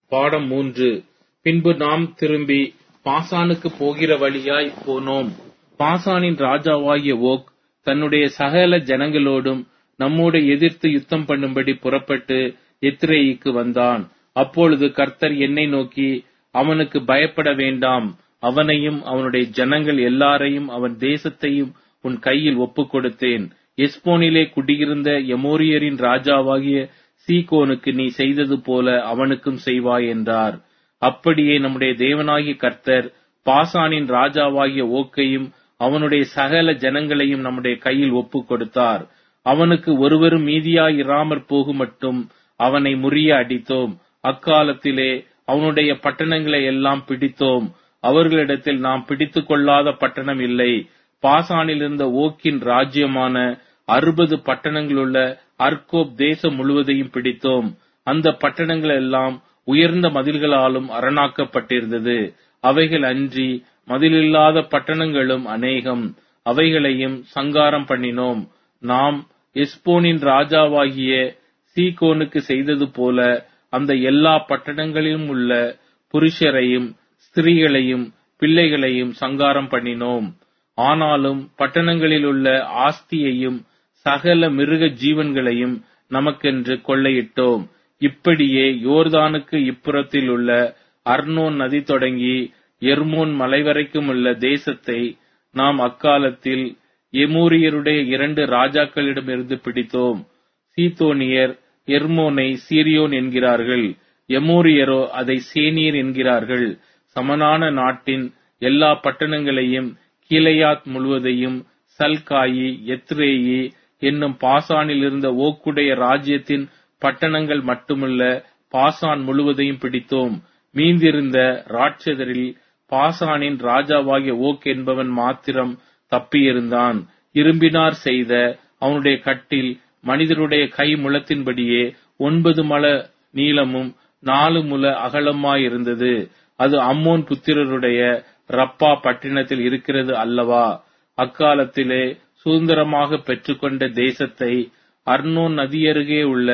பாடம் மூன்று பின்பு நாம் திரும்பி பாசானுக்கு போகிற வழியாய் போனோம் பாசானின் ராஜாவாகிய ஓக் தன்னுடைய சகல ஜனங்களோடும் நம்மோடு எதிர்த்து யுத்தம் பண்ணும்படி புறப்பட்டு எத்ரேயிக்கு வந்தான் அப்பொழுது கர்த்தர் என்னை நோக்கி அவனுக்கு பயப்பட வேண்டாம் அவனையும் அவனுடைய ஜனங்கள் எல்லாரையும் அவன் தேசத்தையும் உன் கையில் ஒப்புக் கொடுத்தேன் எஸ்போனிலே குடியிருந்த எமோரியரின் ராஜாவாகிய சீகோனுக்கு நீ செய்தது போல அவனுக்கும் செய்வாய் என்றார் அப்படியே நம்முடைய தேவனாகிய கர்த்தர் பாசானின் ராஜாவாகிய ஓக்கையும் அவனுடைய சகல ஜனங்களையும் நம்முடைய கையில் ஒப்புக் கொடுத்தார் அவனுக்கு ஒருவரும் மீதியாய் இராமற் போகும் மட்டும் அவனை முறிய அடித்தோம் அக்காலத்திலே அவனுடைய பட்டணங்களை எல்லாம் பிடித்தோம் அவர்களிடத்தில் நாம் பிடித்துக் கொள்ளாத பட்டணம் இல்லை பாசானில் இருந்த ஓக்கின் ராஜ்யமான அறுபது பட்டணங்களுள்ள அர்கோப் தேசம் முழுவதையும் பிடித்தோம் அந்த பட்டணங்கள் எல்லாம் உயர்ந்த மதில்களாலும் அரணாக்கப்பட்டிருந்தது அவைகள் அன்றி மதிலில்லாத பட்டணங்களும் அநேகம் அவைகளையும் சங்காரம் பண்ணினோம் நாம் எஸ்போனின் ராஜாவாகிய சீகோனுக்கு செய்தது போல அந்த எல்லா பட்டணங்களிலும் உள்ள புருஷரையும் ஸ்திரீகளையும் பிள்ளைகளையும் சங்காரம் பண்ணினோம் ஆனாலும் பட்டணங்களில் உள்ள ஆஸ்தியையும் சகல மிருக ஜீவன்களையும் நமக்கென்று கொள்ளையிட்டோம் இப்படியே யோர்தானுக்கு இப்புறத்தில் உள்ள அர்னோன் நதி தொடங்கி எர்மோன் மலை வரைக்கும் உள்ள தேசத்தை நாம் அக்காலத்தில் எமூரியருடைய இரண்டு ராஜாக்களிடமிருந்து பிடித்தோம் சீதோனியர் எர்மோனை சீரியோன் என்கிறார்கள் எமூரியரோ அதை சேனியர் என்கிறார்கள் சமனான நாட்டின் எல்லா பட்டணங்களையும் கீழையாத் முழுவதையும் சல்காயி எத்ரேயி என்னும் பாசானில் இருந்த ஓக்குடைய ராஜ்யத்தின் பட்டணங்கள் மட்டுமல்ல பாசான் முழுவதையும் பிடித்தோம் மீந்திருந்த ராட்சதரில் பாசானின் ராஜாவாகிய ஓக் என்பவன் மாத்திரம் தப்பியிருந்தான் இரும்பினார் செய்த அவனுடைய கட்டில் மனிதருடைய கை முளத்தின்படியே ஒன்பது மல நீளமும் நாலு முல அகலமாயிருந்தது அது அம்மோன் புத்திரருடைய ரப்பா பட்டினத்தில் இருக்கிறது அல்லவா அக்காலத்திலே சுதந்திரமாக பெற்றுக்கொண்ட தேசத்தை அர்னோன் நதியருகே உள்ள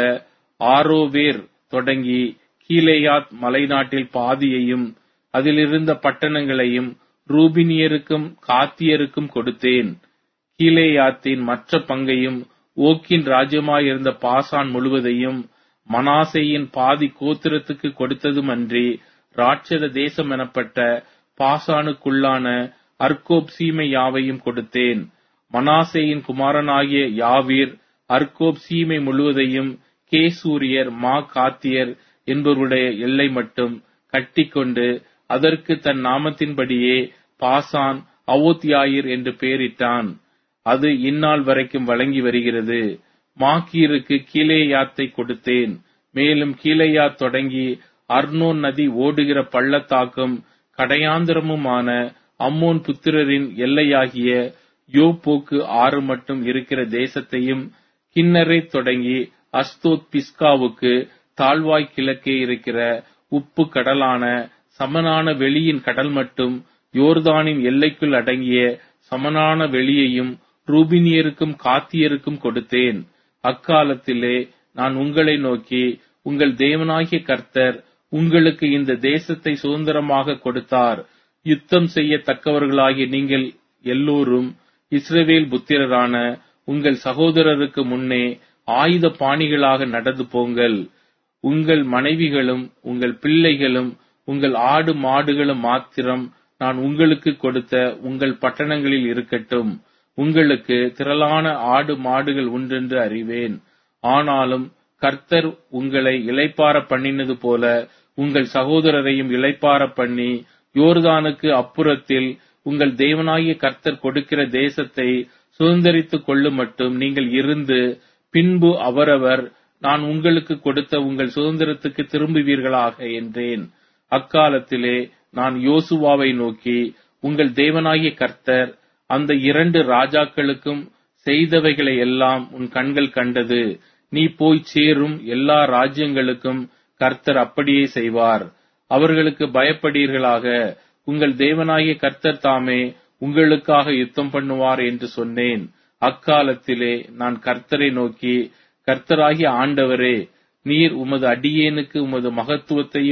ஆரோவேர் தொடங்கி கீழேயாத் மலைநாட்டில் பாதியையும் அதிலிருந்த பட்டணங்களையும் ரூபினியருக்கும் காத்தியருக்கும் கொடுத்தேன் கீழேயாத்தின் மற்ற பங்கையும் ஓக்கின் ராஜ்யமாயிருந்த பாசான் முழுவதையும் மனாசையின் பாதி கோத்திரத்துக்கு கொடுத்ததும் அன்றி ராட்சத தேசம் எனப்பட்ட பாசானுக்குள்ளான அர்கோப் சீமை யாவையும் கொடுத்தேன் மனாசேயின் குமாரனாகிய யாவீர் அர்கோப் சீமை முழுவதையும் கேசூரியர் மா காத்தியர் என்பவருடைய எல்லை மட்டும் கட்டிக்கொண்டு அதற்கு தன் நாமத்தின்படியே பாசான் அவோத்தியாயிர் என்று பெயரிட்டான் அது இந்நாள் வரைக்கும் வழங்கி வருகிறது மாக்கீருக்கு கீழேயாத்தை கொடுத்தேன் மேலும் கீழேயாத் தொடங்கி அர்னோன் நதி ஓடுகிற பள்ளத்தாக்கும் கடையாந்திரமுமான அம்மோன் புத்திரரின் எல்லையாகிய யோப்போக்கு ஆறு மட்டும் இருக்கிற தேசத்தையும் கிண்ணரை தொடங்கி அஸ்தோத் பிஸ்காவுக்கு தாழ்வாய் கிழக்கே இருக்கிற உப்பு கடலான சமனான வெளியின் கடல் மட்டும் யோர்தானின் எல்லைக்குள் அடங்கிய சமனான வெளியையும் ரூபினியருக்கும் காத்தியருக்கும் கொடுத்தேன் அக்காலத்திலே நான் உங்களை நோக்கி உங்கள் தேவனாகிய கர்த்தர் உங்களுக்கு இந்த தேசத்தை சுதந்திரமாக கொடுத்தார் யுத்தம் செய்யத்தக்கவர்களாகிய நீங்கள் எல்லோரும் இஸ்ரவேல் புத்திரரான உங்கள் சகோதரருக்கு முன்னே ஆயுத பாணிகளாக நடந்து போங்கள் உங்கள் மனைவிகளும் உங்கள் பிள்ளைகளும் உங்கள் ஆடு மாடுகளும் மாத்திரம் நான் உங்களுக்கு கொடுத்த உங்கள் பட்டணங்களில் இருக்கட்டும் உங்களுக்கு திரளான ஆடு மாடுகள் உண்டென்று அறிவேன் ஆனாலும் கர்த்தர் உங்களை இளைப்பார பண்ணினது போல உங்கள் சகோதரரையும் இளைப்பார பண்ணி யோர்தானுக்கு அப்புறத்தில் உங்கள் தேவனாகிய கர்த்தர் கொடுக்கிற தேசத்தை சுதந்திரித்துக் கொள்ளும் மட்டும் நீங்கள் இருந்து பின்பு அவரவர் நான் உங்களுக்கு கொடுத்த உங்கள் சுதந்திரத்துக்கு திரும்புவீர்களாக என்றேன் அக்காலத்திலே நான் யோசுவாவை நோக்கி உங்கள் தேவனாகிய கர்த்தர் அந்த இரண்டு ராஜாக்களுக்கும் செய்தவைகளை எல்லாம் உன் கண்கள் கண்டது நீ போய் சேரும் எல்லா ராஜ்யங்களுக்கும் கர்த்தர் அப்படியே செய்வார் அவர்களுக்கு பயப்படீர்களாக உங்கள் தேவனாகிய கர்த்தர் தாமே உங்களுக்காக யுத்தம் பண்ணுவார் என்று சொன்னேன் அக்காலத்திலே நான் கர்த்தரை நோக்கி கர்த்தராகிய ஆண்டவரே நீர் உமது அடியேனுக்கு உமது மகத்துவத்தையும்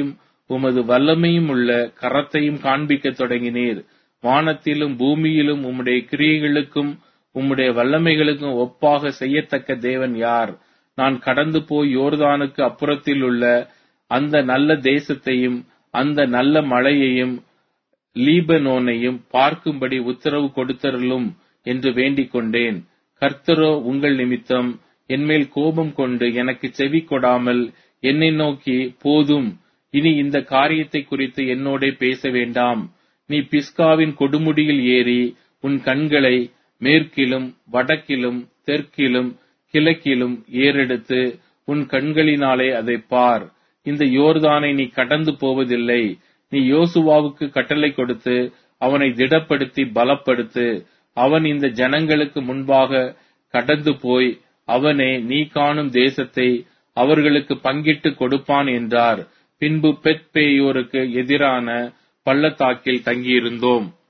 உமது வல்லமையும் உள்ள கரத்தையும் காண்பிக்கத் தொடங்கினீர் வானத்திலும் பூமியிலும் உம்முடைய கிரியைகளுக்கும் உம்முடைய வல்லமைகளுக்கும் ஒப்பாக செய்யத்தக்க தேவன் யார் நான் கடந்து போய் யோர்தானுக்கு அப்புறத்தில் உள்ள அந்த நல்ல தேசத்தையும் அந்த நல்ல மழையையும் லீபனோனையும் பார்க்கும்படி உத்தரவு கொடுத்தருளும் என்று வேண்டிக் கொண்டேன் கர்த்தரோ உங்கள் நிமித்தம் என்மேல் கோபம் கொண்டு எனக்கு செவி கொடாமல் என்னை நோக்கி போதும் இனி இந்த காரியத்தை குறித்து என்னோட பேச வேண்டாம் நீ பிஸ்காவின் கொடுமுடியில் ஏறி உன் கண்களை மேற்கிலும் வடக்கிலும் தெற்கிலும் கிழக்கிலும் ஏறெடுத்து உன் கண்களினாலே அதை பார் இந்த யோர்தானை நீ கடந்து போவதில்லை நீ யோசுவாவுக்கு கட்டளை கொடுத்து அவனை திடப்படுத்தி பலப்படுத்து அவன் இந்த ஜனங்களுக்கு முன்பாக கடந்து போய் அவனே நீ காணும் தேசத்தை அவர்களுக்கு பங்கிட்டு கொடுப்பான் என்றார் பின்பு பெத் பேயோருக்கு எதிரான பள்ளத்தாக்கில் தங்கியிருந்தோம்